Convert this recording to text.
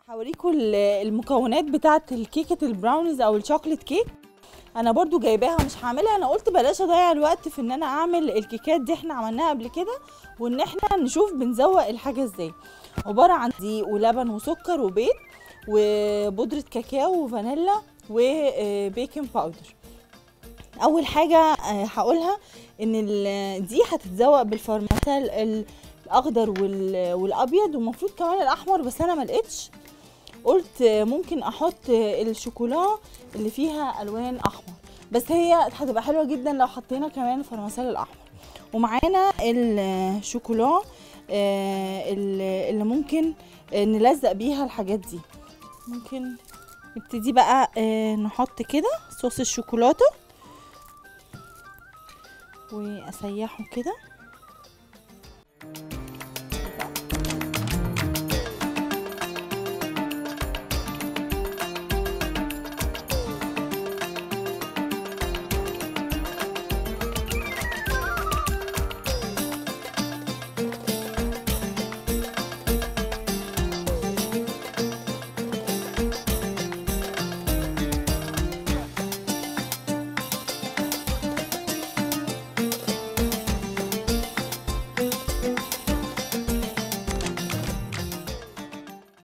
هوريكم ال- المكونات بتاعه الكيكه البراونيز او الشوكليت كيك انا برضو جايباها مش هعملها انا قلت بلاش اضيع الوقت في ان انا اعمل الكيكات دي احنا عملناها قبل كده وان احنا نشوف بنزوق الحاجه ازاي عباره عن دقيق ولبن وسكر وبيض وبودره كاكاو وفانيلا وبيكنج باودر اول حاجه آه، هقولها ان ال- دي هتتزوق بالفرماسيل ال- الاخضر وال- والابيض ومفروض كمان الاحمر بس انا ما لقيتش قلت آه، ممكن احط آه، الشوكولا اللي فيها الوان احمر بس هي هتبقى حلوه جدا لو حطينا كمان الفرماسيل الاحمر ومعانا الشوكولا آه، اللي اللي ممكن آه، نلزق بيها الحاجات دي ممكن نبتدي بقى آه، نحط كده صوص الشوكولاته واسيحه كده